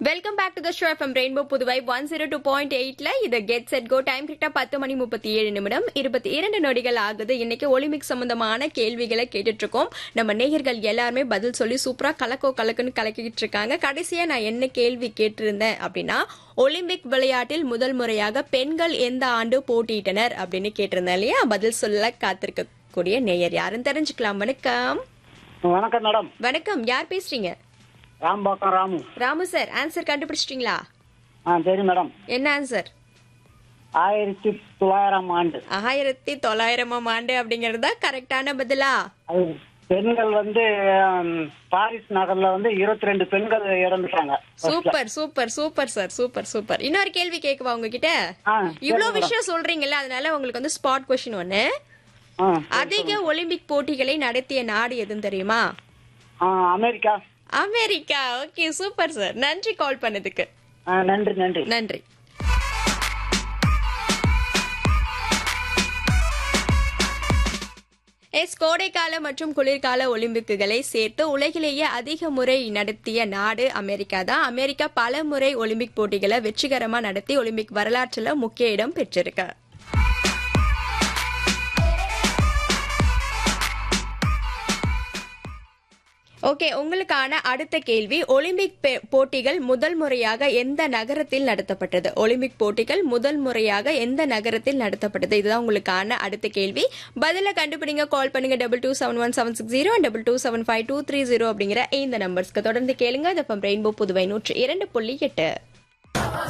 welcome back to the show FM rainbow Puduvai one zero two point எயிட்ல இது get set go time கரெக்டா பத்து மணி முப்பத்தி ஏழு நிமிடம் இருபத்தி இரண்டு நொடிகள் ஆகுது இன்னைக்கு ஒலிம்பிக் சம்பந்தமான கேள்விகளை கேட்டுட்டு இருக்கோம் நம்ம நேயர்கள் எல்லாருமே பதில் சொல்லி சூப்பரா கலக்கோ கலக்குன்னு கலக்கிட்டு இருக்காங்க கடைசியா நான் என்ன கேள்வி கேட்டிருந்தேன் அப்படின்னா ஒலிம்பிக் விளையாட்டில் முதல் முறையாக பெண்கள் எந்த ஆண்டு போட்டியிட்டனர் அப்படின்னு கேட்டிருந்தேன் இல்லையா பதில் சொல்ல காத்திருக்கக்கூடிய நேயர் யாருன்னு தெரிஞ்சுக்கலாம் வணக்கம் வணக்கம் மேடம் வணக்கம் யார் பேசுறீங்க ராம்பாக்கம் ராமு ராமு சார் ஆன்சர் கண்டுபிடிச்சிட்டீங்களா ஆ சரி மேடம் என்ன ஆன்சர் ஆயிரத்தி தொள்ளாயிரம் ஆண்டு ஆயிரத்தி தொள்ளாயிரமாம் ஆண்டு அப்படிங்கிறது தான் கரெக்டான பதிலா அது பெண்கள் வந்து ம், பாரிஸ் நகர்ல வந்து இருபத்தி ரெண்டு பெண்கள் இறந்துட்டாங்க super super super sir super super இன்னொரு கேள்வி கேட்கவா உங்ககிட்ட ஆ, இவ்ளோ கேளுங்க விஷயம் சொல்றீங்கல்ல அதனால உங்களுக்கு வந்து ஸ்பாட் கொஸ்டின் ஒண்ணு ஆ, அதிக ஒலிம்பிக் போட்டிகளை நடத்திய நாடு எதுன்னு தெரியுமா ஆ, America America okay super sir நன்றி கால் பண்ணதுக்கு ஆ, நன்றி நன்றி நன்றி எஸ் கோடைக்கால மற்றும் குளிர்கால ஒலிம்பிக்குகளை சேர்த்து உலகிலேயே அதிக முறை நடத்திய நாடு அமெரிக்கா தான் அமெரிக்கா பல முறை ஒலிம்பிக் போட்டிகளை வெற்றிகரமா நடத்தி ஒலிம்பிக் வரலாற்றுல முக்கிய இடம் பெற்றிருக்கு ஓகே உங்களுக்கான அடுத்த கேள்வி ஒலிம்பிக் பே- போட்டிகள் முதல் முறையாக எந்த நகரத்தில் நடத்தப்பட்டது ஒலிம்பிக் போட்டிகள் முதல் முறையாக எந்த நகரத்தில் நடத்தப்பட்டது இதுதான் உங்களுக்கான அடுத்த கேள்வி பதில கண்டுபிடிங்க கால் பண்ணுங்க double two seven one seven six zero double two seven five two three zero அப்படிங்கிற இந்த நம்பர்ஸ்க்கு தொடர்ந்து கேளுங்க அது ரெயின்போ புதுவை நூற்று இரண்டு புள்ளி எட்டு